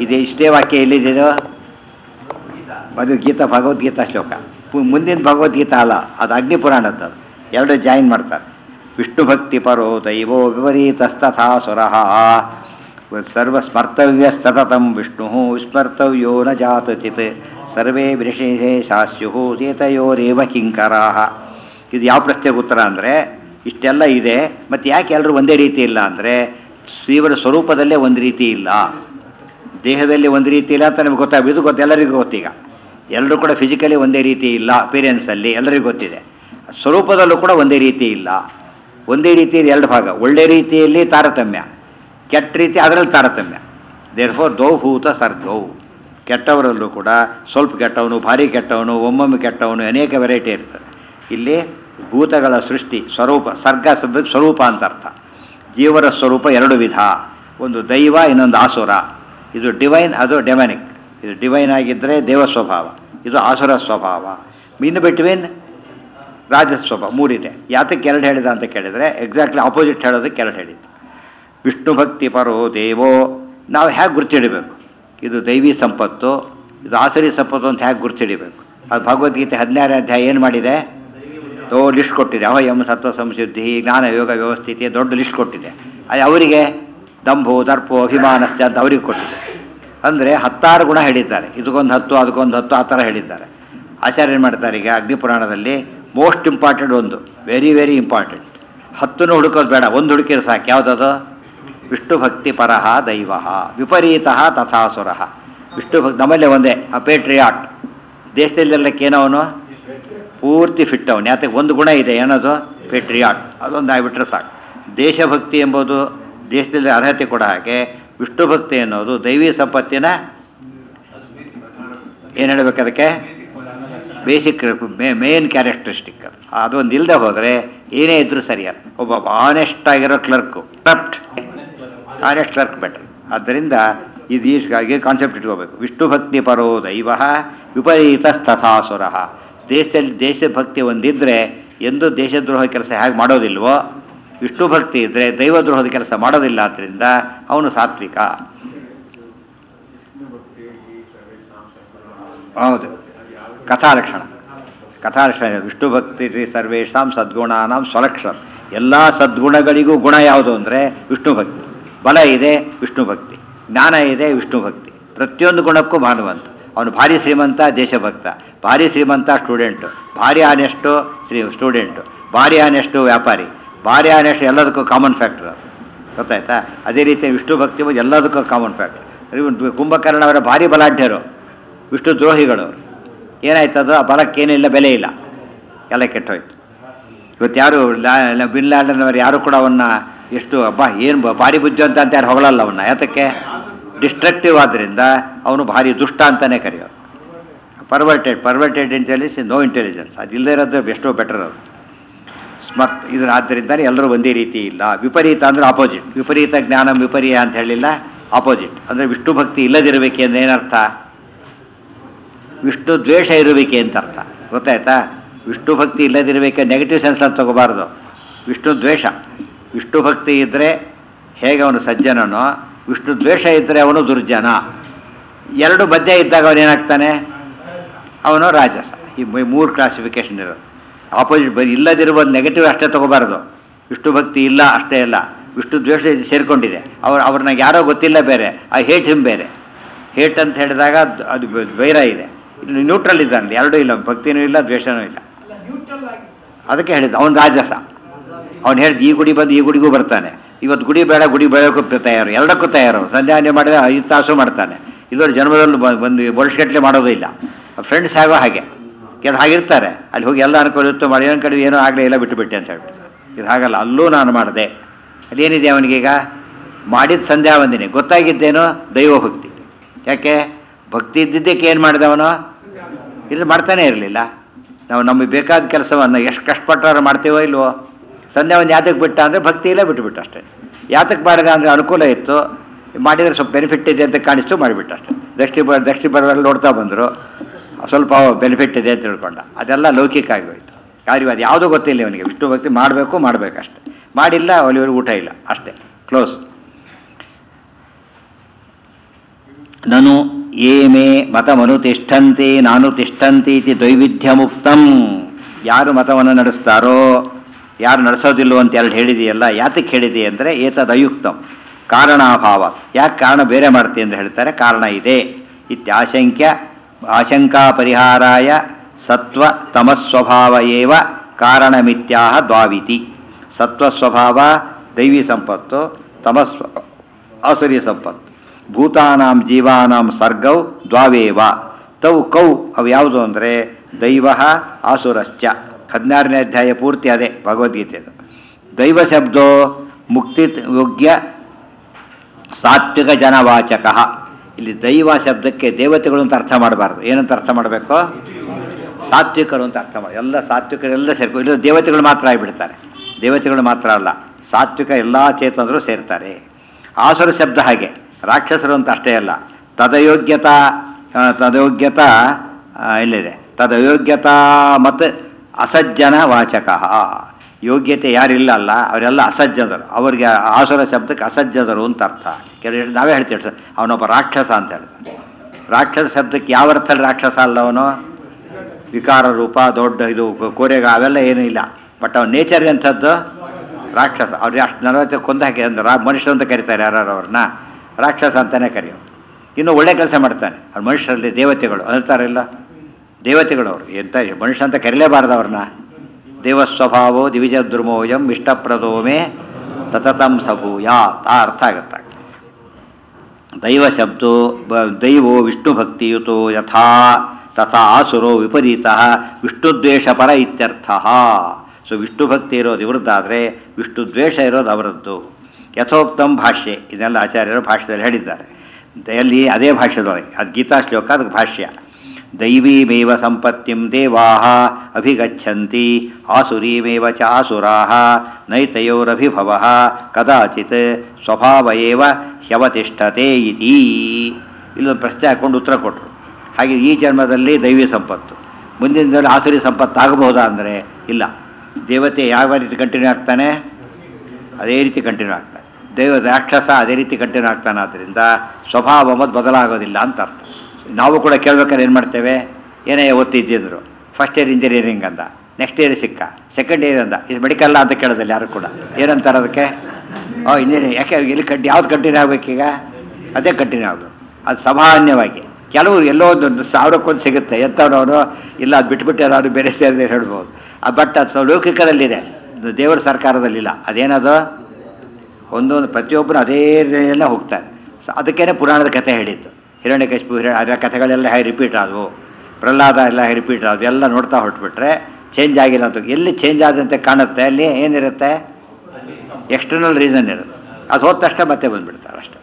ಇದು ಇಷ್ಟೇ ವಾಕ್ಯ ಎಲ್ಲಿದೆಯೋ ಅದು ಗೀತಾ ಭಗವದ್ಗೀತಾ ಶ್ಲೋಕ ಪು- ಮುಂದಿನ ಭಗವದ್ಗೀತಾ ಅಲ್ಲ ಅದು ಅಗ್ನಿ ಪುರಾಣದ್ದು ಅದು ಎರಡು ಜಾಯಿನ್ ಮಾಡ್ತಾರೆ ವಿಷ್ಣು ಭಕ್ತಿ ಪರೋ ದೈವೋ ವಿಪರೀತಸ್ತಥಾ ಸುರಃ ಸರ್ವ ಸ್ಮರ್ತವ್ಯ ಸತತಂ ವಿಷ್ಣು ವಿಸ್ಮರ್ತವ್ಯೋ ನ ಜಾತಚಿತ್ ಸರ್ವೇ ವಿಶೇಷಾಸ್ಯು ಚೇತಯೋರೇವ ಕಿಂಕರಾಹ ಇದು ಯಾವ ಪ್ರಶ್ನೆಗೆ ಉತ್ತರ ಅಂದರೆ ಇಷ್ಟೆಲ್ಲ ಇದೆ ಮತ್ತು ಯಾಕೆ ಎಲ್ಲರೂ ಒಂದೇ ರೀತಿ ಇಲ್ಲ ಅಂದರೆ ಶ್ರೀವರ ಸ್ವರೂಪದಲ್ಲೇ ಒಂದು ರೀತಿ ಇಲ್ಲ ದೇಹದಲ್ಲಿ ಒಂದು ರೀತಿ ಇಲ್ಲ ಅಂತ ನಮ್ಗೆ ಗೊತ್ತಾಗ ಇದು ಗೊತ್ತು ಎಲ್ಲರಿಗೂ ಗೊತ್ತೀಗ ಎಲ್ಲರೂ ಕೂಡ ಫಿಸಿಕಲಿ ಒಂದೇ ರೀತಿ ಇಲ್ಲ ಅಪಿರಿಯನ್ಸಲ್ಲಿ ಎಲ್ಲರಿಗೂ ಗೊತ್ತಿದೆ ಸ್ವರೂಪದಲ್ಲೂ ಕೂಡ ಒಂದೇ ರೀತಿ ಇಲ್ಲ ಒಂದೇ ರೀತಿಯಲ್ಲಿ ಎರಡು ಭಾಗ ಒಳ್ಳೆ ರೀತಿಯಲ್ಲಿ ತಾರತಮ್ಯ ಕೆಟ್ಟ ರೀತಿ ಅದರಲ್ಲಿ ತಾರತಮ್ಯ ದೇರ್ ಫೋರ್ ದೌಭೂತ ಸರ್ಗೌ ಕೆಟ್ಟವರಲ್ಲೂ ಕೂಡ ಸ್ವಲ್ಪ ಕೆಟ್ಟವನು ಭಾರಿ ಕೆಟ್ಟವನು ಒಮ್ಮೊಮ್ಮೆ ಕೆಟ್ಟವನು ಅನೇಕ ವೆರೈಟಿ ಇರ್ತದೆ ಇಲ್ಲಿ ಭೂತಗಳ ಸೃಷ್ಟಿ ಸ್ವರೂಪ ಸರ್ಗ ಶಬ್ದಕ್ಕೆ ಸ್ವರೂಪ ಅಂತ ಅರ್ಥ ಜೀವರ ಸ್ವರೂಪ ಎರಡು ವಿಧ ಒಂದು ದೈವ ಇನ್ನೊಂದು ಆಸುರ ಇದು ಡಿವೈನ್ ಅದು ಡೆಮನಿಕ್ ಇದು ಡಿವೈನ್ ಆಗಿದ್ದರೆ ದೇವ ಸ್ವಭಾವ ಇದು ಆಸುರ ಸ್ವಭಾವ ಇನ್ ಬಿಟ್ವೀನ್ ರಾಜ ಸ್ವಭಾವ ಮೂರಿದೆ ಯಾತಕ್ಕೆ ಎರಡು ಹೇಳಿದ ಅಂತ ಕೇಳಿದರೆ ಎಕ್ಸಾಕ್ಟ್ಲಿ ಆಪೋಸಿಟ್ ಹೇಳೋದಕ್ಕೆ ಎರಡು ಹೇಳಿದ್ದು ವಿಷ್ಣು ಭಕ್ತಿ ಪರೋ ದೇವೋ ನಾವು ಹೇಗೆ ಗುರ್ತಿಡಬೇಕು ಇದು ದೈವಿ ಸಂಪತ್ತು ಇದು ಆಸರಿ ಸಂಪತ್ತು ಅಂತ ಹೇಗೆ ಗುರ್ತಿಡಿಬೇಕು ಅದು ಭಗವದ್ಗೀತೆ ಹದಿನಾರನೇ ಅಧ್ಯಾಯ ಏನು ಮಾಡಿದೆ ಓ ಲಿಸ್ಟ್ ಕೊಟ್ಟಿದೆ ಅಹಯಂ ಸತ್ವ ಸಂಶುದ್ಧಿ ಜ್ಞಾನ ಯೋಗ ವ್ಯವಸ್ಥಿತಿ ದೊಡ್ಡ ಲಿಸ್ಟ್ ಕೊಟ್ಟಿದೆ ಅದು ಅವರಿಗೆ ದಂಭು ದರ್ಪು ಅಭಿಮಾನಶ್ಚ ಅಂತ ಅವರಿಗೆ ಕೊಟ್ಟಿದೆ ಅಂದರೆ ಹತ್ತಾರು ಗುಣ ಹೇಳಿದ್ದಾರೆ ಇದಕ್ಕೊಂದು ಹತ್ತು ಅದಕ್ಕೊಂದು ಹತ್ತು ಆ ಥರ ಹೇಳಿದ್ದಾರೆ ಆಚಾರ್ಯ ಏನು ಮಾಡ್ತಾರೆ ಈಗ ಅಗ್ನಿಪುರಾಣದಲ್ಲಿ ಮೋಸ್ಟ್ ಇಂಪಾರ್ಟೆಂಟ್ ಒಂದು ವೆರಿ ವೆರಿ ಇಂಪಾರ್ಟೆಂಟ್ ಹತ್ತನ್ನು ಹುಡುಕೋದು ಬೇಡ ಒಂದು ಹುಡುಕಿದ್ರೆ ಸಾಕು ಯಾವುದದು ವಿಷ್ಣು ಭಕ್ತಿ ಪರಹ ದೈವ ವಿಪರೀತ ತಥಾಸುರ ವಿಷ್ಣು ಭಕ್ತಿ ನಮ್ಮಲ್ಲೇ ಒಂದೇ ಆ ಪೇಟ್ರಿಯಾಟ್ ದೇಶದಲ್ಲೆಲ್ಲಕ್ಕೆ ಏನವನು ಪೂರ್ತಿ ಫಿಟ್ ಅವನು ಯಾತಕ್ಕೆ ಒಂದು ಗುಣ ಇದೆ ಏನದು ಪೇಟ್ರಿಯಾಟ್ ಅದೊಂದು ಆಗಿಬಿಟ್ರೆ ಸಾಕು ದೇಶಭಕ್ತಿ ಎಂಬುದು ದೇಶದಲ್ಲಿ ಅರ್ಹತೆ ಕೊಡ ಹಾಗೆ ವಿಷ್ಣು ಭಕ್ತಿ ಅನ್ನೋದು ದೈವಿ ಸಂಪತ್ತಿನ ಏನು ಹೇಳಬೇಕು ಅದಕ್ಕೆ ಬೇಸಿಕ್ ಮೇನ್ ಕ್ಯಾರೆಕ್ಟರಿಸ್ಟಿಕ್ ಅದು ಅದೊಂದು ಇಲ್ಲದೆ ಹೋದರೆ ಏನೇ ಇದ್ರೂ ಸರಿಯಲ್ಲ ಒಬ್ಬ ಆನೆಸ್ಟ್ ಆಗಿರೋ clerk corrupt honest clerk better ಆದ್ದರಿಂದ ಇದು ಈಗಾಗೆ ಕಾನ್ಸೆಪ್ಟ್ ಇಟ್ಕೋಬೇಕು ವಿಷ್ಣು ಭಕ್ತಿ ಪರೋ ದೈವ ವಿಪರೀತ ತಥಾಸುರ ದೇಶದಲ್ಲಿ ದೇಶಭಕ್ತಿ ಒಂದಿದ್ದರೆ ಎಂದು ದೇಶದ್ರೋಹ ಕೆಲಸ ಹೇಗೆ ಮಾಡೋದಿಲ್ವೋ ವಿಷ್ಣು ಭಕ್ತಿ ಇದ್ದರೆ ದೈವದ್ರೋಹದ ಕೆಲಸ ಮಾಡೋದಿಲ್ಲ ಆದ್ದರಿಂದ ಅವನು ಸಾತ್ವಿಕ ಹೌದು ಕಥಾಲಕ್ಷಣ ಕಥಾಲಕ್ಷಣ ಇದೆ. ವಿಷ್ಣು ಭಕ್ತಿ ಸರ್ವೇಶಾಂ ಸದ್ಗುಣಾನಾಂ ಸ್ವಲಕ್ಷಣ ಎಲ್ಲ ಸದ್ಗುಣಗಳಿಗೂ ಗುಣ ಯಾವುದು ಅಂದರೆ ವಿಷ್ಣು ಭಕ್ತಿ ಬಲ ಇದೆ ವಿಷ್ಣು ಭಕ್ತಿ ಜ್ಞಾನ ಇದೆ ವಿಷ್ಣು ಭಕ್ತಿ ಪ್ರತಿಯೊಂದು ಗುಣಕ್ಕೂ ಭಾನುವಂತ ಅವನು ಭಾರಿ ಶ್ರೀಮಂತ ದೇಶಭಕ್ತ ಭಾರಿ ಶ್ರೀಮಂತ ಸ್ಟೂಡೆಂಟು ಭಾರಿ ಆನೆಸ್ಟು ಶ್ರೀ ಸ್ಟೂಡೆಂಟು ಭಾರಿ ಆನೆಸ್ಟು ವ್ಯಾಪಾರಿ ಭಾರಿ ಆನೆಸ್ಟ್ ಎಲ್ಲದಕ್ಕೂ ಕಾಮನ್ ಫ್ಯಾಕ್ಟರ್ ಅದು ಗೊತ್ತಾಯ್ತಾ ಅದೇ ರೀತಿ ವಿಷ್ಣು ಭಕ್ತಿ ಬಗ್ಗೆ ಎಲ್ಲದಕ್ಕೂ ಕಾಮನ್ ಫ್ಯಾಕ್ಟರ್ ಇವನು ಕುಂಭಕರ್ಣ ಅವರ ಭಾರಿ ಬಲಾಢ್ಯರು ವಿಷ್ಣು ದ್ರೋಹಿಗಳು ಅವರು ಏನಾಯ್ತದು ಆ ಬಲಕ್ಕೇನಿಲ್ಲ ಬೆಲೆ ಇಲ್ಲ ಎಲ್ಲ ಕೆಟ್ಟೋಯ್ತು ಇವತ್ತು ಯಾರು ಲಾ- ಬಿನ್ ಲಾಡನ್ ಅವರು ಯಾರು ಕೂಡ ಅವನ್ನ ಎಷ್ಟು ಅಬ್ಬಾ ಏನು ಭಾರಿ ಬುದ್ಧಿವಂತ ಅಂತ ಯಾರು ಹೊಗಳಲ್ಲ ಅವನ್ನ ಯಾತಕ್ಕೆ ಡಿಸ್ಟ್ರಕ್ಟಿವ್ ಆದ್ದರಿಂದ ಅವನು ಭಾರಿ ದುಷ್ಟ ಅಂತಲೇ ಕರೆಯೋರು perverted perverted intelligence no intelligence ಅದು ಇಲ್ಲದೇ ಇರೋದು ಎಷ್ಟೋ ಬೆಟರ್ ಅದು ಸ್ಮರ್ತ್ ಇದರ ಆದ್ದರಿಂದ ಎಲ್ಲರೂ ಒಂದೇ ರೀತಿ ಇಲ್ಲ ವಿಪರೀತ ಅಂದರೆ ಆಪೋಸಿಟ್ ವಿಪರೀತ ಜ್ಞಾನ ವಿಪರ್ಯ ಅಂತ ಹೇಳಿಲ್ಲ ಆಪೋಸಿಟ್ ಅಂದರೆ ವಿಷ್ಣು ಭಕ್ತಿ ಇಲ್ಲದಿರಬೇಕೆ ಅಂದ್ರೆ ಏನರ್ಥ ವಿಷ್ಣು ದ್ವೇಷ ಇರಬೇಕೆ ಅಂತ ಅರ್ಥ ಗೊತ್ತಾಯ್ತಾ ವಿಷ್ಣು ಭಕ್ತಿ ಇಲ್ಲದಿರಬೇಕೆ ನೆಗೆಟಿವ್ ಸೆನ್ಸ್ ಅಂತ ತಗೋಬಾರ್ದು ವಿಷ್ಣು ದ್ವೇಷ ವಿಷ್ಣು ಭಕ್ತಿ ಇದ್ದರೆ ಹೇಗೆ ಅವನು ಸಜ್ಜನನೋ ವಿಷ್ಣು ದ್ವೇಷ ಇದ್ದರೆ ಅವನು ದುರ್ಜನ ಎರಡು ಮಧ್ಯೆ ಇದ್ದಾಗ ಅವನೇನಾಗ್ತಾನೆ ಅವನು ರಾಜಸ ಈ ಮೂ- ಮೂರು ಕ್ಲಾಸಿಫಿಕೇಶನ್ ಇರೋದು ಆಪೋಸಿಟ್ ಬರೀ ಇಲ್ಲದಿರುವ ನೆಗೆಟಿವ್ ಅಷ್ಟೇ ತಗೋಬಾರ್ದು ವಿಷ್ಣು ಭಕ್ತಿ ಇಲ್ಲ ಅಷ್ಟೇ ಇಲ್ಲ ವಿಷ್ಣು ದ್ವೇಷ ಇದು ಸೇರಿಕೊಂಡಿದೆ ಅವ್ರು ಅವ್ರನ್ನ ಯಾರೋ ಗೊತ್ತಿಲ್ಲ ಬೇರೆ ಆ ಹೇಟ್ ಹಿಮ್ ಬೇರೆ ಹೇಟ್ ಅಂತ ಹೇಳಿದಾಗ ಅದು- ಅದು ವೈರ ಇದೆ ಇನ್ನು ನ್ಯೂಟ್ರಲ್ ಇದ್ದಾನೆ ಎರಡೂ ಇಲ್ಲ ಭಕ್ತಿನೂ ಇಲ್ಲ ದ್ವೇಷನೂ ಇಲ್ಲ ಅದಕ್ಕೆ ಹೇಳಿದ್ದು ಅವನು ರಾಜಸ ಅವ್ನು ಹೇಳಿದ ಈ ಗುಡಿ ಬಂದು ಈ ಗುಡಿಗೂ ಬರ್ತಾನೆ ಇವತ್ತು ಗುಡಿ ಬೇಡ ಗುಡಿ ಬೆಳಕು ತಯಾರು ಎರಡಕ್ಕೂ ತಯಾರು ಸಂಧ್ಯಾನೆ ಮಾಡಿದ್ರೆ ಐದು ತಾಸು ಮಾಡ್ತಾನೆ ಇಲ್ಲೊಂದು ಜನ್ಮದಲ್ಲೂ ಬ- ಬಂದು ವರ್ಷಗಟ್ಟಲೆ ಮಾಡೋದು ಇಲ್ಲ ಫ್ರೆಂಡ್ಸ್ ಆಗೋ ಹಾಗೆ ಕೆಲವು ಹಾಗಿರ್ತಾರೆ ಅಲ್ಲಿ ಹೋಗಿ ಎಲ್ಲ ಅನ್ಕೊಳ್ಳುತ್ತೋ ಮಾಡಿ ಏನೋ ಕಡೆ ಏನೋ ಆಗಲೇ ಇಲ್ಲ ಬಿಟ್ಟುಬಿಟ್ಟೆ ಅಂತ ಹೇಳ್ಬಿಟ್ಟು ಇದು ಹಾಗಲ್ಲ ಅಲ್ಲೂ ನಾನು ಮಾಡಿದೆ ಅದೇನಿದೆ ಅವನಿಗೀಗ ಮಾಡಿದ ಸಂಧ್ಯಾ ವಂದನೆ ಗೊತ್ತಾಗಿದ್ದೇನೋ ದೈವಭಕ್ತಿ ಯಾಕೆ ಭಕ್ತಿ ಇದ್ದಿದ್ದಕ್ಕೆ ಏನು ಮಾಡಿದೆ ಅವನು ಇಲ್ಲಿ ಮಾಡ್ತಾನೆ ಇರಲಿಲ್ಲ ನಾವು ನಮಗೆ ಬೇಕಾದ ಕೆಲಸವನ್ನು ಎಷ್ಟು ಕಷ್ಟಪಟ್ಟಾರು ಮಾಡ್ತೀವೋ ಇಲ್ವೋ ಸಂಧ್ಯಾ ಒಂದು ಯಾತಕ್ಕೆ ಬಿಟ್ಟ ಅಂದರೆ ಭಕ್ತಿ ಇಲ್ಲ ಬಿಟ್ಟುಬಿಟ್ಟು ಅಷ್ಟೇ ಯಾತಕ್ಕೆ ಮಾಡಿದ ಅಂದರೆ ಅನುಕೂಲ ಇತ್ತು ಮಾಡಿದರೆ ಸ್ವಲ್ಪ ಬೆನಿಫಿಟ್ ಇದೆ ಅಂತ ಕಾಣಿಸ್ತು ಮಾಡಿಬಿಟ್ಟು ಅಷ್ಟೇ ದಕ್ಷಿಣ ಬ ದಕ್ಷಿಣ ಬರೋಲ್ಲಿ ನೋಡ್ತಾ ಬಂದರು ಸ್ವಲ್ಪ ಬೆನಿಫಿಟ್ ಇದೆ ಅಂತ ತಿಳ್ಕೊಂಡ ಅದೆಲ್ಲ ಲೌಕಿಕ ಆಗೋಯ್ತು ಕಾರ್ಯ ಅದು ಯಾವುದೂ ಗೊತ್ತಿಲ್ಲ ಇವನಿಗೆ ವಿಷ್ಣು ಭಕ್ತಿ ಮಾಡಬೇಕು ಮಾಡಬೇಕಷ್ಟೆ ಮಾಡಿಲ್ಲ ಅಲ್ಲಿವರೆಗೂ ಊಟ ಇಲ್ಲ ಅಷ್ಟೇ ಕ್ಲೋಸ್ ನನು ಯೇ ಮೇ ಮತಮನು ತಿಷ್ಠಂತಿ ನಾನು ತಿಷ್ಠಂತಿ ಇತಿ ದ್ವೈವಿಧ್ಯಮುಕ್ತಂ ಯಾರು ಮತವನ್ನು ನಡೆಸ್ತಾರೋ ಯಾರು ನಡೆಸೋದಿಲ್ಲೋ ಅಂತ ಎರಡು ಹೇಳಿದೆಯಲ್ಲ ಯಾತಕ್ಕೆ ಹೇಳಿದೆ ಅಂದರೆ ಏತದ್ ಅಯುಕ್ತಂ ಕಾರಣಾಭಾವ ಯಾಕೆ ಕಾರಣ ಬೇರೆ ಮಾಡ್ತೀನಿ ಅಂತ ಹೇಳ್ತಾರೆ ಕಾರಣ ಇದೆ ಇತ್ಯಾಶಂಕ್ಯ ಆಶಂಕಾ ಪರಿಹಾರಾಯ ಸತ್ವ ತಮಸ್ವಭಾವ ಏವ ಕಾರಣಮಿತ್ಯಾಹ ದ್ವಾವಿತಿ ಸತ್ವಸ್ವಭಾವ ದೈವಿ ಸಂಪತ್ತು ತಮಸ್ವ ಆಸುರಿ ಸಂಪತ್ತು ಭೂತಾನಾಂ ಜೀವಾನಾಂ ಸರ್ಗೌ ದ್ವಾವೇವ ತೌ ಕೌ ಅವು ಯಾವುದು ಅಂದರೆ ದೈವ ಆಸುರಶ್ಚ ಹದಿನಾರನೇ ಅಧ್ಯಾಯ ಪೂರ್ತಿ ಅದೇ ಭಗವದ್ಗೀತೆದು ದೈವ ಶಬ್ದೋ ಮುಕ್ತಿ ಯೋಗ್ಯ ಸಾತ್ವಿಕ ಜನವಾಚಕ ಇಲ್ಲಿ ದೈವ ಶಬ್ದಕ್ಕೆ ದೇವತೆಗಳು ಅಂತ ಅರ್ಥ ಮಾಡಬಾರ್ದು ಏನಂತ ಅರ್ಥ ಮಾಡಬೇಕು ಸಾತ್ವಿಕರು ಅಂತ ಅರ್ಥ ಮಾಡಿ ಎಲ್ಲ ಸಾತ್ವಿಕರೆಲ್ಲ ಸೇರ್ಕೊ ಇಲ್ಲ ದೇವತೆಗಳು ಮಾತ್ರ ಆಗಿಬಿಡ್ತಾರೆ ದೇವತೆಗಳು ಮಾತ್ರ ಅಲ್ಲ ಸಾತ್ವಿಕ ಎಲ್ಲ ಚೇತನರು ಸೇರ್ತಾರೆ ಆಸುರ ಶಬ್ದ ಹಾಗೆ ರಾಕ್ಷಸರು ಅಂತ ಅಷ್ಟೇ ಅಲ್ಲ ತದಯೋಗ್ಯತಾ ಆ, ತದಯೋಗ್ಯತಾ ಆ, ಎಲ್ಲಿದೆ ತದಯೋಗ್ಯತಾ ಮತ್ತು ಅಸಜ್ಜನ ವಾಚಕ ಯೋಗ್ಯತೆ ಯಾರಿಲ್ಲ ಅಲ್ಲ ಅವರೆಲ್ಲ ಅಸಜ್ಜನರು ಅವರಿಗೆ ಆಸುರ ಶಬ್ದಕ್ಕೆ ಅಸಜ್ಜನರು ಅಂತ ಅರ್ಥ ಕೆಲವು ನಾವೇ ಹೇಳ್ತೀವಿ ಸರ್ ಅವನೊಬ್ಬ ರಾಕ್ಷಸ ಅಂತ ಹೇಳ್ತಾನೆ ರಾಕ್ಷಸ ಶಬ್ದಕ್ಕೆ ಯಾವ ಅರ್ಥದಲ್ಲಿ ರಾಕ್ಷಸ ಅಲ್ಲ ಅವನು ವಿಕಾರ ರೂಪ ದೊಡ್ಡ ಇದು ಕೋರೆಗ ಅವೆಲ್ಲ ಏನೂ ಇಲ್ಲ ಬಟ್ ಅವ್ನ ನೇಚರ್ ಎಂಥದ್ದು ರಾಕ್ಷಸ ಅವ್ರಿಗೆ ಅಷ್ಟು ನಲವತ್ತು ಕೊಂದು ಹಾಕಿ ಅಂದ್ರೆ ರಾ ಮನುಷ್ಯರು ಅಂತ ಕರೀತಾರೆ ಯಾರು ಅವ್ರನ್ನ ರಾಕ್ಷಸ ಅಂತಲೇ ಕರೆಯೋದು ಇನ್ನು ಒಳ್ಳೆ ಕೆಲಸ ಮಾಡ್ತಾನೆ ಅವ್ರು ಮನುಷ್ಯರಲ್ಲಿ ದೇವತೆಗಳು ಅಂತಾರಿಲ್ಲ ದೇವತೆಗಳು ಅವರು ಎಂತ ಮನುಷ್ಯ ಅಂತ ಕರೀಲೇಬಾರ್ದು ಅವ್ರನ್ನ ದೇವಸ್ವಭಾವೋ ದಿವಿಜ ದ್ರುಮೋಯಂ ಇಷ್ಟಪ್ರದೋಮೆ ಸತತಂ ಸಭೂಯ ಆ ಅರ್ಥ ಆಗುತ್ತೆ ದೈವ ಶಬ್ದೋ ಬ ದೈವೋ ವಿಷ್ಣು ಭಕ್ತಿಯುತೋ ಯಥಾ ತಥಾ ಆಸುರೋ ವಿಪರೀತ ವಿಷ್ಣುದ್ವೇಷ ಪರ ಇತ್ಯರ್ಥ ಸೊ ವಿಷ್ಣು ಭಕ್ತಿ ಇರೋದು ಇವ್ರದ್ದಾದರೆ ವಿಷ್ಣು ದ್ವೇಷ ಇರೋದು ಅವರದ್ದು ಯಥೋಕ್ತಂ ಭಾಷ್ಯೆ ಇದೆಲ್ಲ ಆಚಾರ್ಯರು ಭಾಷ್ಯದಲ್ಲಿ ಹೇಳಿದ್ದಾರೆ ಎಲ್ಲಿ ಅದೇ ಭಾಷ್ಯದೊಳಗೆ ಅದು ಗೀತಾ ಶ್ಲೋಕ ಅದಕ್ಕೆ ಭಾಷ್ಯ ದೈವೀಮೇವ ಸಂಪತ್ತಿಂ ದೇವಾ ಅಭಿಗಚ್ಚಂತಿ ಆಸುರೀಮೇವ ಚ ಆಸುರಾ ನೈತಯೋರಭಿಭವ ಕದಾಚಿತ್ ಸ್ವಭಾವ ಏವ ಹ್ಯವತಿಷ್ಠತೆ ಇತಿ ಇಲ್ಲೊಂದು ಪ್ರಶ್ನೆ ಹಾಕ್ಕೊಂಡು ಉತ್ತರ ಕೊಟ್ಟರು ಹಾಗೆ ಈ ಜನ್ಮದಲ್ಲಿ ದೈವಿ ಸಂಪತ್ತು ಮುಂದಿನ ದಿನದಲ್ಲಿ ಆಸುರಿ ಸಂಪತ್ತು ಆಗಬಹುದಾ ಅಂದರೆ ಇಲ್ಲ ದೇವತೆ ಯಾವ ರೀತಿ ಕಂಟಿನ್ಯೂ ಆಗ್ತಾನೆ ಅದೇ ರೀತಿ ಕಂಟಿನ್ಯೂ ಆಗ್ತಾನೆ ದೈವ ರಾಕ್ಷಸ ಅದೇ ರೀತಿ ಕಂಟಿನ್ಯೂ ಆಗ್ತಾನೆ ಆದ್ದರಿಂದ ಸ್ವಭಾವ ಮತ್ತು ಬದಲಾಗೋದಿಲ್ಲ ಅಂತ ಅರ್ಥ ನಾವು ಕೂಡ ಕೇಳ್ಬೇಕಾದ್ರೆ ಏನು ಮಾಡ್ತೇವೆ ಏನೇ ಓದ್ತಿದ್ದಿದ್ರು ಫಸ್ಟ್ ಇಯರ್ ಇಂಜಿನಿಯರಿಂಗ್ ಅಂತ ನೆಕ್ಸ್ಟ್ ಇಯರ್ ಸಿಕ್ಕ ಸೆಕೆಂಡ್ ಇಯರ್ ಅಂದ ಇದು ಮೆಡಿಕಲ್ ಅಂತ ಕೇಳೋದಿಲ್ಲ ಯಾರು ಕೂಡ ಏನಂತಾರೆ ಅದಕ್ಕೆ ಓ ಇಂಜಿನಿಯರಿಂಗ್ ಯಾಕೆ ಎಲ್ಲಿ ಕಂಟಿ ಯಾವ್ದು ಕಂಟಿನ್ಯೂ ಆಗಬೇಕೀಗ ಅದೇ ಕಂಟಿನ್ಯೂ ಆಗಬೇಕು ಅದು ಸಾಮಾನ್ಯವಾಗಿ ಕೆಲವರು ಎಲ್ಲೋ ಒಂದು ಸಾವಿರಕ್ಕೊಂದು ಸಿಗುತ್ತೆ ಎಂಥವ್ರವರು ಇಲ್ಲ ಅದು ಬಿಟ್ಬಿಟ್ಟು ಯಾರು ಬೇರೆ ಸೇರಿದೆ ಹೇಳ್ಬೋದು ಬಟ್ ಅದು ಲೌಕಿಕದಲ್ಲಿದೆ ಇದು ದೇವರ ಸರ್ಕಾರದಲ್ಲಿಲ್ಲ ಅದೇನದು ಒಂದೊಂದು ಪ್ರತಿಯೊಬ್ಬರು ಅದೇ ಎಲ್ಲ ಹೋಗ್ತಾರೆ ಸೊ ಅದಕ್ಕೇನೆ ಪುರಾಣದ ಕಥೆ ಹೇಳಿದ್ದು ಹಿರಣ್ಯಕಶಿಪು ಹಿರ ಅದರ ಕಥೆಗಳೆಲ್ಲ ಹಾಗೆ ರಿಪೀಟ್ ಆದವು ಪ್ರಹ್ಲಾದ ಎಲ್ಲ ಹಾಗೆ ರಿಪೀಟ್ ಆದವು ಎಲ್ಲ ನೋಡ್ತಾ ಹೊರಟ್ಬಿಟ್ರೆ ಚೇಂಜ್ ಆಗಿಲ್ಲ ಅಂತ ಎಲ್ಲಿ ಚೇಂಜ್ ಆದಂತೆ ಕಾಣುತ್ತೆ ಅಲ್ಲಿ ಏನಿರುತ್ತೆ ಎಕ್ಸ್ಟರ್ನಲ್ ರೀಸನ್ ಇರುತ್ತೆ ಅದು ಹೋದ ತಕ್ಷಣ ಮತ್ತೆ ಬಂದುಬಿಡ್ತಾರೆ ಅಷ್ಟೆ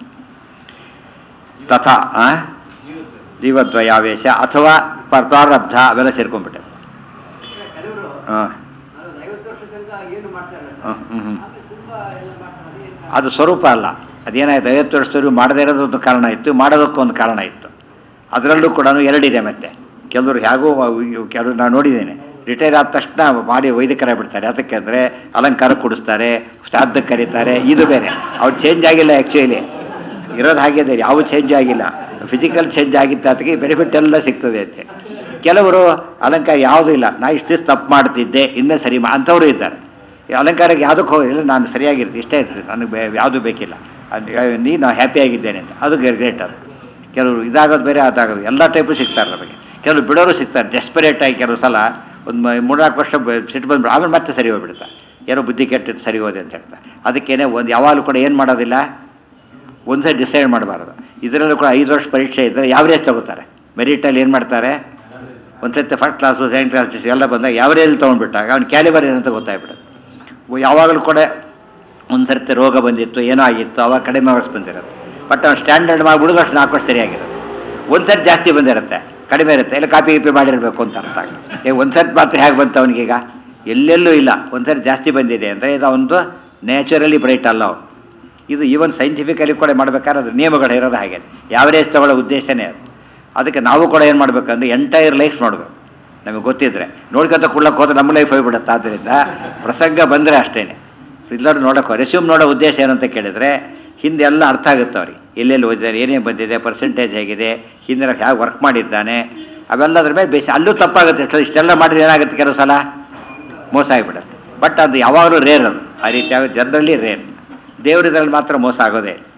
ತಥಾ ಆ? ಜೀವದ್ವಯಾವೇಶ ಅಥವಾ ಪ- ಪ್ರಾರಬ್ಧ ಅವೆಲ್ಲ ಸೇರ್ಕೊಂಡ್ಬಿಟ್ಟೆ ಕೆಲವರು ಹಾಂ ನಾನು ಐವತ್ತು ವರ್ಷ ತನಕ ಏನು ಮಾಡ್ತಾರೆ ಹಾಂ ಹ್ಞೂ ಹ್ಞೂ ಆಮೇಲೆ ತುಂಬಾ ಎಲ್ಲ ಮಾಡ್ತಾರೆ ಅದೇನ್ ಅದು ಸ್ವರೂಪ ಅಲ್ಲ ಅದೇನಾಯ್ತು ಐವತ್ತು ವರ್ಷದವರೆಗೂ ಮಾಡದೇ ಇರೋದು ಒಂದು ಕಾರಣ ಇತ್ತು ಮಾಡೋದಕ್ಕೂ ಒಂದು ಕಾರಣ ಇತ್ತು ಅದರಲ್ಲೂ ಕೂಡ ಎರಡಿದೆ ಮತ್ತೆ ಕೆಲವರು ಹೇಗೂ ಕೆಲವರು ನಾನು ನೋಡಿದ್ದೇನೆ ರಿಟೈರ್ ಆದ ತಕ್ಷಣ ಮಾಡಿ ವೈದಿಕರ ಬಿಡ್ತಾರೆ ಅದಕ್ಕೆ ಅಂದರೆ ಅಲಂಕಾರ ಕೊಡಿಸ್ತಾರೆ ಶ್ರಾದ್ದಕ್ಕೆ ಕರೀತಾರೆ ಇದು ಬೇರೆ ಅವ್ರು ಚೇಂಜ್ ಆಗಿಲ್ಲ ಆ್ಯಕ್ಚುಲಿ ಇರೋದು ಹಾಗೆ ಇದೆ ಯಾವ ಚೇಂಜ್ ಆಗಿಲ್ಲ ಫಿಸಿಕಲ್ ಚೇಂಜ್ ಆಗಿತ್ತು ಅದಕ್ಕೆ ಬೆನಿಫಿಟ್ ಎಲ್ಲ ಸಿಗ್ತದೆ ಅಂತೆ ಕೆಲವರು ಅಲಂಕಾರ ಯಾವುದೂ ಇಲ್ಲ ನಾ ಇಷ್ಟು ದಿವಸ ತಪ್ಪು ಮಾಡ್ತಿದ್ದೆ ಇನ್ನೂ ಸರಿ ಮಾ ಅಂಥವರು ಇದ್ದಾರೆ ಈ ಅಲಂಕಾರಕ್ಕೆ ಯಾವುದಕ್ಕೆ ಹೋಗಿಲ್ಲ ನಾನು ಸರಿಯಾಗಿರ್ತೀನಿ ಇಷ್ಟೇ ಇರ್ತದೆ ನನಗೆ ಬೇ ಯಾವುದೂ ಬೇಕಿಲ್ಲ ಅದು ನೀ ನಾನು ಹ್ಯಾಪಿಯಾಗಿದ್ದೇನೆ ಅಂತ ಅದು ಗ್ರೇಟ್ ಅದು ಕೆಲವರು ಇದಾಗೋದು ಬೇರೆ ಅದಾಗೋದು ಎಲ್ಲ ಟೈಪು ಸಿಗ್ತಾರೆ ನಮಗೆ ಕೆಲವರು ಬಿಡೋರು ಸಿಗ್ತಾರೆ ಡೆಸ್ಪರೇಟ್ ಆಗಿ ಕೆಲವು ಸಲ ಒಂದು ಮ- ಮೂರ್ನಾಲ್ಕು ವರ್ಷ ಬ- ಸಿಟ್ಟು ಬಂದ್ಬಿಡು ಆಮೇಲೆ ಮತ್ತೆ ಸರಿ ಹೋಗ್ಬಿಡ್ತಾರೆ ಏನೋ ಬುದ್ಧಿ ಕೆಟ್ಟಿದ್ದು ಸರಿ ಹೋದೆ ಅಂತ ಹೇಳ್ತಾರೆ ಅದಕ್ಕೇನೆ ಒಂದು ಯಾವಾಗಲೂ ಕೂಡ ಏನು ಮಾಡೋದಿಲ್ಲ ಒಂದ್ಸರಿ ಡಿಸೈಡ್ ಮಾಡಬಾರ್ದು ಇದರಲ್ಲೂ ಕೂಡ ಐದು ವರ್ಷ ಪರೀಕ್ಷೆ ಇದ್ದರೆ ಯಾವ ರೇಸ್ ತಗೋತಾರೆ ಮೆರಿಟಲ್ಲಿ ಏನು ಮಾಡ್ತಾರೆ ಒಂದು ಸತಿ ಫಸ್ಟ್ ಕ್ಲಾಸು ಸೆಕೆಂಡ್ ಕ್ಲಾಸ್ ಎಲ್ಲ ಬಂದಾಗ ಯಾವ ರೇಲ್ ತೊಗೊಂಡ್ಬಿಟ್ಟಾಗ ಅವ್ನು ಕ್ಯಾಲಿಬರ್ ಏನಂತ ಗೊತ್ತಾಗ್ಬಿಡುತ್ತೆ ಯಾವಾಗಲೂ ಕೂಡ ಒಂದು ಸರ್ತಿ ರೋಗ ಬಂದಿತ್ತು ಏನೋ ಆಗಿತ್ತು ಅವಾಗ ಕಡಿಮೆ ಮಾರ್ಕ್ಸ್ ಬಂದಿರುತ್ತೆ ಬಟ್ ಅವ್ನು ಸ್ಟ್ಯಾಂಡರ್ಡ್ ಮಾಡಿ ಹುಡುಗಷ್ಟು ನಾಲ್ಕು ವರ್ಷ ಸರಿಯಾಗಿರುತ್ತೆ ಒಂದು ಸರ್ತಿ ಜಾಸ್ತಿ ಬಂದಿರುತ್ತೆ ಕಡಿಮೆ ಇರುತ್ತೆ ಇಲ್ಲ ಕಾಪಿ ಗೀಪಿ ಮಾಡಿರಬೇಕು ಅಂತ ಅರ್ಥ ಈಗ ಒಂದು ಸರ್ತಿ ಮಾತ್ರ ಹೇಗೆ ಬಂತು ಅವನಿಗೀಗ ಎಲ್ಲೆಲ್ಲೂ ಇಲ್ಲ ಒಂದು ಸರ್ತಿ ಜಾಸ್ತಿ ಬಂದಿದೆ ಅಂದರೆ ಇದು ಒಂದು ನ್ಯಾಚುರಲಿ ಬ್ರೈಟ್ ಅಲ್ಲ ಅವನು ಇದು ಈವನ್ ಸೈಂಟಿಫಿಕಲಿ ಕೂಡ ಮಾಡ್ಬೇಕಾದ್ರೆ ಅದು ನಿಯಮಗಳು ಇರೋದು ಹಾಗೆ ಯಾವರೇಜ್ ತಗೊಳ್ಳೋ ಉದ್ದೇಶನೇ ಅದು ಅದಕ್ಕೆ ನಾವು ಕೂಡ ಏನು ಮಾಡಬೇಕಂದ್ರೆ ಎಂಟೈರ್ ಲೈಫ್ ನೋಡಬೇಕು ನಮಗೆ ಗೊತ್ತಿದ್ರೆ ನೋಡ್ಕೊತ ಕುಳ್ಳಕ್ಕೆ ಹೋದ್ರೆ ನಮ್ಮ ಲೈಫ್ ಹೋಗ್ಬಿಡುತ್ತೆ ಆದ್ದರಿಂದ ಪ್ರಸಂಗ ಬಂದರೆ ಅಷ್ಟೇ ಎಲ್ಲರೂ ನೋಡೋಕೆ ರೆಸ್ಯೂಮ್ ನೋಡೋ ಉದ್ದೇಶ ಏನಂತ ಕೇಳಿದರೆ ಹಿಂದೆ ಎಲ್ಲ ಅರ್ಥ ಆಗುತ್ತೆ ಅವ್ರಿಗೆ ಎಲ್ಲೆಲ್ಲಿ ಓದಿದ್ದಾರೆ ಏನೇನು ಬಂದಿದೆ ಪರ್ಸೆಂಟೇಜ್ ಹೇಗಿದೆ ಹಿಂದಿನ ಹೇಗೆ ವರ್ಕ್ ಮಾಡಿದ್ದಾನೆ ಅವೆಲ್ಲದ್ರ ಮೇಲೆ ಬೇಸಿ ಅಲ್ಲೂ ತಪ್ಪಾಗುತ್ತೆ ಎಷ್ಟೋ ಇಷ್ಟೆಲ್ಲ ಮಾಡಿದ್ರೆ ಏನಾಗುತ್ತೆ ಕೆಲವು ಸಲ ಮೋಸ ಆಗಿಬಿಡುತ್ತೆ ಬಟ್ ಅದು ಯಾವಾಗಲೂ ರೇರ್ ಅದು ಆ ರೀತಿ ಆಗೋದು ಜನರಲಿ ರೇರ್ ದೇವರಿದ್ರಲ್ಲಿ ಮಾತ್ರ ಮೋಸ ಆಗೋದೇ ಇಲ್ಲ.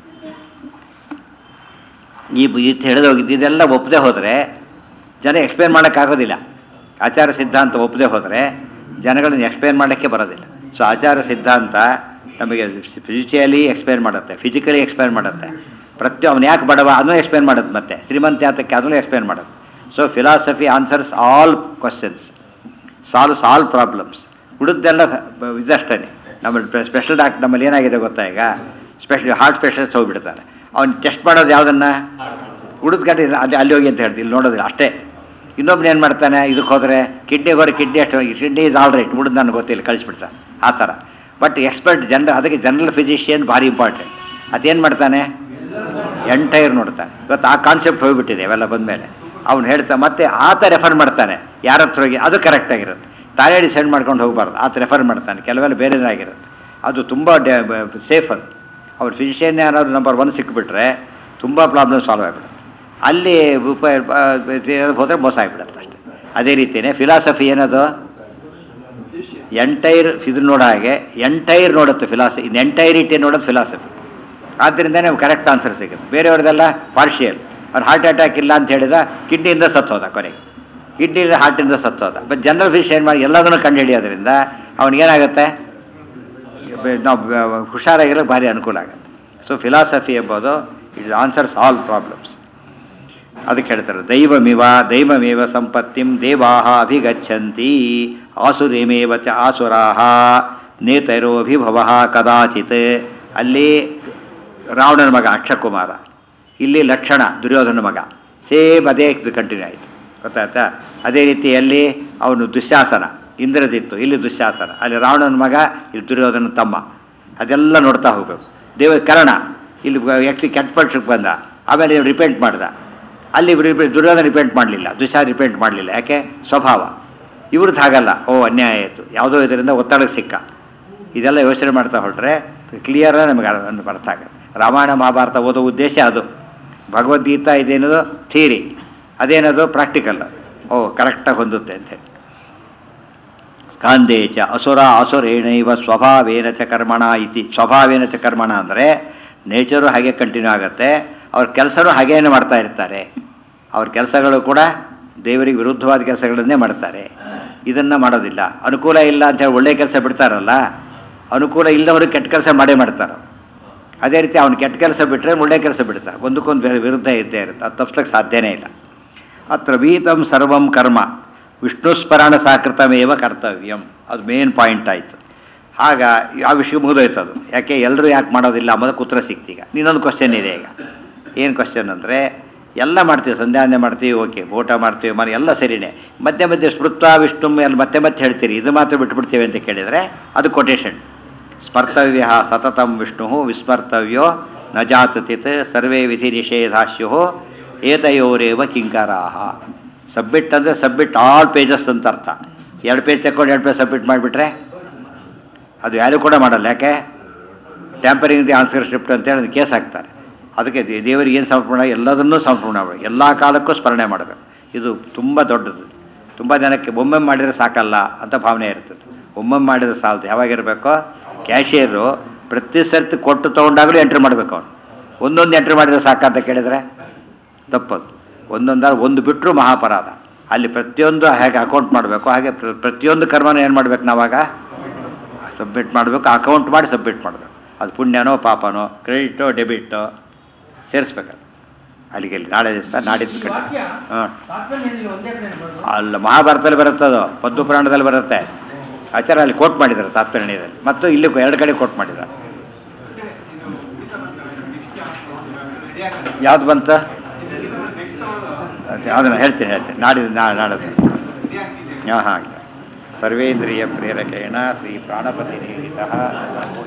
ಈ ಇದು ಹೇಳಿದ ಹೋಗಿದ್ದು ಇದೆಲ್ಲ ಒಪ್ಪದೆ ಹೋದರೆ ಜನ ಎಕ್ಸ್ಪ್ಲೇನ್ ಮಾಡೋಕ್ಕಾಗೋದಿಲ್ಲ ಆಚಾರ ಸಿದ್ಧಾಂತ ಒಪ್ಪದೆ ಹೋದರೆ ಜನಗಳನ್ನ ಎಕ್ಸ್ಪ್ಲೇನ್ ಮಾಡೋಕ್ಕೆ ಬರೋದಿಲ್ಲ ಸೊ ಆಚಾರ ಸಿದ್ಧಾಂತ ನಮಗೆ ಫಿಸಿಕಲಿ ಎಕ್ಸ್ಪ್ಲೇನ್ ಮಾಡುತ್ತೆ ಫಿಸಿಕಲಿ ಎಕ್ಸ್ಪ್ಲೇನ್ ಮಾಡುತ್ತೆ ಪ್ರತಿ ಅವನು ಯಾಕೆ ಬಡವ ಅದನ್ನು ಎಕ್ಸ್ಪ್ಲೇನ್ ಮಾಡುತ್ತೆ ಮತ್ತೆ ಶ್ರೀಮಂತ ಯಾತಕ್ಕೆ ಅದನ್ನು ಎಕ್ಸ್ಪ್ಲೇನ್ ಮಾಡುತ್ತೆ so philosophy answers all questions solves all problems ಉಳಿದೆಲ್ಲ ಇದಷ್ಟೇ ನಮ್ಮಲ್ಲಿ ಸ್ಪೆಷಲ್ ಡಾಕ್ಟರ್ ನಮ್ಮಲ್ಲಿ ಏನಾಗಿದೆ ಗೊತ್ತಾ ಈಗ ಸ್ಪೆಷಲ್ ಹಾರ್ಟ್ ಸ್ಪೆಷಲಿಸ್ಟ್ ಹೋಗ್ಬಿಡ್ತಾನೆ ಅವ್ನು ಟೆಸ್ಟ್ ಮಾಡೋದು ಯಾವುದನ್ನು ಉಳಿದ ಕಡೆ ಅಲ್ಲಿ ಅಲ್ಲಿ ಹೋಗಿ ಅಂತ ಹೇಳ್ತೀವಿ ಇಲ್ಲಿ ನೋಡೋದಿಲ್ಲ ಅಷ್ಟೇ ಇನ್ನೊಬ್ನು ಏನು ಮಾಡ್ತಾನೆ ಇದಕ್ಕೆ ಹೋದರೆ ಕಿಡ್ನಿಗೆ ಹೋದ್ರೆ ಕಿಡ್ನಿ ಅಷ್ಟು ಕಿಡ್ನಿ ಇಸ್ ಆಲ್ ರೈಟ್ ಉಳಿದು ನನಗೆ ಗೊತ್ತಿಲ್ಲ ಕಳಿಸ್ಬಿಡ್ತಾನೆ ಆ ಥರ ಬಟ್ ಎಕ್ಸ್ಪರ್ಟ್ ಜನರಲ್ ಅದಕ್ಕೆ ಜನರಲ್ ಫಿಸಿಷಿಯನ್ ಭಾರಿ ಇಂಪಾರ್ಟೆಂಟ್ ಅದೇನು ಮಾಡ್ತಾನೆ ಎಂಟೈರ್ ನೋಡ್ತಾನೆ ಇವತ್ತು ಆ ಕಾನ್ಸೆಪ್ಟ್ ಹೋಗ್ಬಿಟ್ಟಿದೆ ಅವೆಲ್ಲ ಬಂದಮೇಲೆ ಅವ್ನು ಹೇಳ್ತಾ ಮತ್ತೆ ಆತ ರೆಫರ್ ಮಾಡ್ತಾನೆ ಯಾರ ಹತ್ರ ಹೋಗಿ ಅದು ಕರೆಕ್ಟಾಗಿರುತ್ತೆ ತಾನೇ ಡಿಸೈಡ್ ಮಾಡ್ಕೊಂಡು ಹೋಗಬಾರ್ದು ಆತ ರೆಫರ್ ಮಾಡ್ತಾನೆ ಕೆಲವೆಲ್ಲ ಬೇರೆದಾಗಿರುತ್ತೆ ಅದು ತುಂಬ ಸೇಫ್ ಅದು ಅವ್ರು ಫಿಸಿಷಿಯನ್ ಯಾರಾದ್ರು ನಂಬರ್ ಒನ್ ಸಿಕ್ಬಿಟ್ರೆ ತುಂಬ ಪ್ರಾಬ್ಲಮ್ ಸಾಲ್ವ್ ಆಗಿಬಿಡುತ್ತೆ ಅಲ್ಲಿ ಉಪ ಹೋದರೆ ಮೋಸ ಆಗಿಬಿಡುತ್ತೆ ಅಷ್ಟೇ ಅದೇ ರೀತಿಯೇ ಫಿಲಾಸಫಿ ಏನದು ಎಂಟೈರ್ ಇದು ನೋಡೋ ಹಾಗೆ ಎಂಟೈರ್ ನೋಡುತ್ತೆ ಫಿಲಾಸಫಿ ಇನ್ ಎಂಟೈರಿಟಿ ನೋಡೋದು ಫಿಲಾಸಫಿ ಆದ್ದರಿಂದ ನಾವು ಕರೆಕ್ಟ್ ಆನ್ಸರ್ ಸಿಗುತ್ತೆ ಬೇರೆಯವ್ರದೆಲ್ಲ ಪಾರ್ಷಿಯಲ್ ಅವ್ರು ಹಾರ್ಟ್ ಅಟ್ಯಾಕ್ ಇಲ್ಲ ಅಂತ ಹೇಳಿದ ಕಿಡ್ನಿಯಿಂದ ಸತ್ತೋದ ಕೊನೆಗೆ ಕಿಡ್ನಿಯಿಂದ ಹಾರ್ಟಿಂದ ಸತ್ತೋದ ಬಟ್ ಜನರಲ್ ಫಿಶ್ ಏನು ಮಾಡಿ ಎಲ್ಲದನ್ನು ಕಂಡುಹಿಡಿಯೋದ್ರಿಂದ ಅವನಿಗೇನಾಗುತ್ತೆ ನಾವು ಹುಷಾರಾಗಿರೋ ಭಾರಿ ಅನುಕೂಲ ಆಗುತ್ತೆ ಸೊ ಫಿಲಾಸಫಿ ಎಂಬುದು ಇಟ್ ಆನ್ಸರ್ಸ್ ಆಲ್ ಪ್ರಾಬ್ಲಮ್ಸ್ ಅದಕ್ಕೆ ಹೇಳ್ತಾರೆ ದೈವಮಿವ ದೈವಮೇವ ಸಂಪತ್ತಿಂ ದೇವಾಹ ಅಭಿಗಚ್ಚಂತಿ ಆಸುರೇಮೇವ ಚ ಆಸುರಾಹ ನೇತೈರೋಭಿಭವ ಕದಾಚಿತ್ ಅಲ್ಲಿ ರಾವಣನ ಮಗ ಅಕ್ಷಕುಮಾರ ಇಲ್ಲಿ ಲಕ್ಷಣ ದುರ್ಯೋಧನ ಮಗ ಸೇಮ್ ಅದೇ ಕಂಟಿನ್ಯೂ ಆಯಿತು ಗೊತ್ತಾಯ್ತಾ ಅದೇ ರೀತಿಯಲ್ಲಿ ಅವನು ದುಶ್ಯಾಸನ ಇಂದ್ರಜಿತ್ತು ಇಲ್ಲಿ ದುಶ್ಯಾಸನ ಅಲ್ಲಿ ರಾವಣನ ಮಗ ಇಲ್ಲಿ ದುರ್ಯೋಧನ ತಮ್ಮ ಅದೆಲ್ಲ ನೋಡ್ತಾ ಹೋಗ್ಬೇಕು ದೇವ ಕರ್ಣ ಇಲ್ಲಿ ವ್ಯಕ್ತಿ ಕೆಟ್ಟ ಪಕ್ಷಕ್ಕೆ ಬಂದ ಆಮೇಲೆ ರಿಪೇಂಟ್ ಮಾಡ್ದ ಅಲ್ಲಿ ರಿಪೇಂಟ್ ದುರ್ಯೋಧನ ರಿಪೇಂಟ್ ಮಾಡಲಿಲ್ಲ ದುಶ್ಯಾ ರಿಪೇಂಟ್ ಮಾಡಲಿಲ್ಲ ಯಾಕೆ ಸ್ವಭಾವ ಇವ್ರದ್ದು ಹಾಗಲ್ಲ ಓ ಅನ್ಯಾಯ ಆಯಿತು ಯಾವುದೋ ಇದರಿಂದ ಒತ್ತಡಕ್ಕೆ ಸಿಕ್ಕ ಇದೆಲ್ಲ ಯೋಚನೆ ಮಾಡ್ತಾ ಹೊರಟ್ರೆ ಕ್ಲಿಯರ್ ನಮಗೆ ಅರ್ಥ ಅರ್ಥ ಆಗುತ್ತೆ ರಾಮಾಯಣ ಮಹಾಭಾರತ ಓದೋ ಉದ್ದೇಶ ಅದು ಭಗವದ್ಗೀತಾ ಇದೇನದು ಥಿಯರಿ ಅದೇನದು ಪ್ರಾಕ್ಟಿಕಲ್ ಓ ಕರೆಕ್ಟಾಗಿ ಹೊಂದುತ್ತೆ ಅಂತೇಳಿ ಸ್ಕಾಂದೇ ಚ ಅಸುರ ಅಸುರೇಣೈವ ಸ್ವಭಾವೇನ ಚ ಕರ್ಮಣ ಇತಿ ಸ್ವಭಾವೇನ ಚ ಕರ್ಮಣ ಅಂದರೆ ನೇಚರು ಹಾಗೆ ಕಂಟಿನ್ಯೂ ಆಗುತ್ತೆ ಅವ್ರ ಕೆಲಸನೂ ಹಾಗೇನೆ ಮಾಡ್ತಾ ಇರ್ತಾರೆ ಅವ್ರ ಕೆಲಸಗಳು ಕೂಡ ದೇವರಿಗೆ ವಿರುದ್ಧವಾದ ಕೆಲಸಗಳನ್ನೇ ಮಾಡ್ತಾರೆ ಇದನ್ನು ಮಾಡೋದಿಲ್ಲ ಅನುಕೂಲ ಇಲ್ಲ ಅಂತ ಹೇಳಿ ಒಳ್ಳೆಯ ಕೆಲಸ ಬಿಡ್ತಾರಲ್ಲ ಅನುಕೂಲ ಇಲ್ಲವರು ಕೆಟ್ಟ ಕೆಲಸ ಮಾಡೇ ಮಾಡ್ತಾರೆ ಅದೇ ರೀತಿ ಅವ್ನು ಕೆಟ್ಟ ಕೆಲಸ ಬಿಟ್ಟರೆ ಒಳ್ಳೆ ಕೆಲಸ ಬಿಡ್ತಾರೆ ಒಂದಕ್ಕೊಂದು ಬೇರೆ ವಿರುದ್ಧ ಇದ್ದೇ ಇರುತ್ತೆ ಅದು ತಪ್ಪಿಸ್ಲಿಕ್ಕೆ ಸಾಧ್ಯನೇ ಇಲ್ಲ ಅತ್ರ ವೀತಂ ಸರ್ವಂ ಕರ್ಮ ವಿಷ್ಣು ಸ್ಮರಣ ಸಾಕೃತಮೇವ ಕರ್ತವ್ಯಂ ಅದು ಮೇನ್ ಪಾಯಿಂಟ್ ಆಯಿತು ಆಗ ಆ ವಿಷಯ ಮುಗಿದೋಯ್ತು ಅದು ಯಾಕೆ ಎಲ್ಲರೂ ಯಾಕೆ ಮಾಡೋದಿಲ್ಲ ಅನ್ನೋದಕ್ಕೆ ಉತ್ತರ ಸಿಕ್ತೀಗ ಇನ್ನೊಂದು ಕ್ವಶನ್ ಇದೆ ಈಗ ಏನು ಕ್ವಶನ್ ಅಂದರೆ ಎಲ್ಲ ಮಾಡ್ತೀವಿ ಸಂಧ್ಯಾನೆ ಮಾಡ್ತೀವಿ ಓಕೆ ಊಟ ಮಾಡ್ತೀವಿ ಮನೆ ಎಲ್ಲ ಸರಿನೇ ಮಧ್ಯೆ ಮಧ್ಯೆ ಸ್ಮೃತ್ವ ವಿಷ್ಣು ಎಲ್ಲ ಮತ್ತೆ ಮತ್ತೆ ಹೇಳ್ತೀರಿ ಇದು ಮಾತ್ರ ಬಿಟ್ಬಿಡ್ತೀವಿ ಅಂತ ಕೇಳಿದರೆ ಅದು ಕೊಟೇಶನ್ ಸ್ಮರ್ತವ್ಯ ಸತತಂ ವಿಷ್ಣು ವಿಸ್ಮರ್ತವ್ಯೋ ನ ಜಾತತಿತ್ ಸರ್ವೇ ವಿಧಿ ನಿಷೇಧಾಶ್ಯು ಏತಯೋರೇವ ಕಿಂಕರಾಹ ಸಬ್ಮಿಟ್ ಅಂದರೆ ಸಬ್ಮಿಟ್ ಆಲ್ ಪೇಜಸ್ ಅಂತ ಅರ್ಥ ಎರಡು ಪೇಜ್ ತಗೊಂಡು ಎರಡು ಪೇಜ್ ಸಬ್ಮಿಟ್ ಮಾಡಿಬಿಟ್ರೆ ಅದು ಯಾರು ಕೂಡ ಮಾಡಲ್ಲ ಯಾಕೆ ಟ್ಯಾಂಪರಿಂಗ್ ದಿ ಆನ್ಸರ್ ಸ್ಕ್ರಿಪ್ಟ್ ಅಂತೇಳಿ ಅದು ಕೇಸ್ ಹಾಕ್ತಾರೆ ಅದಕ್ಕೆ ದೇ- ದೇವರಿಗೆ ಏನು ಸಮರ್ಪಣೆ ಎಲ್ಲದನ್ನೂ ಸಮರ್ಪಣೆ ಮಾಡಬೇಕು ಎಲ್ಲ ಕಾಲಕ್ಕೂ ಸ್ಮರಣೆ ಮಾಡಬೇಕು ಇದು ತುಂಬ ದೊಡ್ಡದು ತುಂಬ ಜನಕ್ಕೆ ಒಮ್ಮೆ ಮಾಡಿದರೆ ಸಾಕಲ್ಲ ಅಂತ ಭಾವನೆ ಇರ್ತದೆ ಒಮ್ಮೆ ಮಾಡಿದ್ರೆ ಸಾಲದು ಯಾವಾಗಿರಬೇಕು ಕ್ಯಾಶಿಯರು ಪ್ರತಿ ಸರ್ತಿ ಕೊಟ್ಟು ತೊಗೊಂಡಾಗಲೂ ಎಂಟ್ರಿ ಮಾಡಬೇಕು ಅವನು ಒಂದೊಂದು ಎಂಟ್ರಿ ಮಾಡಿದರೆ ಸಾಕಂತ ಕೇಳಿದರೆ ತಪ್ಪದು ಒಂದೊಂದಾರು ಒಂದು ಬಿಟ್ಟರು ಮಹಾಪರಾಧ ಅಲ್ಲಿ ಪ್ರತಿಯೊಂದು ಹೇಗೆ ಅಕೌಂಟ್ ಮಾಡಬೇಕು ಹಾಗೆ ಪ್ರ- ಪ್ರತಿಯೊಂದು ಕರ್ಮನೂ ಏನು ಮಾಡ್ಬೇಕು ನಾವಾಗ ಸಬ್ಮಿಟ್ ಮಾಡಬೇಕು ಅಕೌಂಟ್ ಮಾಡಿ ಸಬ್ಮಿಟ್ ಮಾಡಬೇಕು ಅದು ಪುಣ್ಯನೋ ಪಾಪನೋ ಕ್ರೆಡಿಟೋ ಡೆಬಿಟೋ ಸೇರಿಸ್ಬೇಕು ಅಲ್ಲಿಗೆ ಇಲ್ಲಿ ನಾಳೆ ದಿವಸ ನಾಡಿದ್ದು ಕಟ್ಟಿ ವಾಕ್ಯ ಹಾಂ ತಾತ್ಪರ್ಯದಲ್ಲಿ ಒಂದೇ ಕಡೆ ಬರೋದು ಅಲ್ಲ ಮಹಾಭಾರತದಲ್ಲಿ ಬರುತ್ತೆ ಅದು ಪದ್ದು ಪುರಾಣದಲ್ಲಿ ಬರುತ್ತೆ ಆಚಾರ ಅಲ್ಲಿ ಕೋಟ್ ಮಾಡಿದ್ದಾರೆ ತಾತ್ಪರ್ಯದಲ್ಲಿ ಮತ್ತು ಇಲ್ಲಿ ಎರಡು ಕಡೆ ಕೋಟ್ ಮಾಡಿದ್ದಾರೆ ಯಾವ್ದು ಬಂತು ಅದೇ ಅದನ್ನು ಹೇಳ್ತೀನಿ ಹೇಳ್ತೀನಿ ನಾಡಿದ್ದು ನಾ ನಾಡದ್ದು ಹಾಂ ಹಾಂ ಸರ್ವೇಂದ್ರಿಯ ಪ್ರೇರಕೇಣ ಶ್ರೀ ಪ್ರಾಣಪತಿ ನೀಡಿತ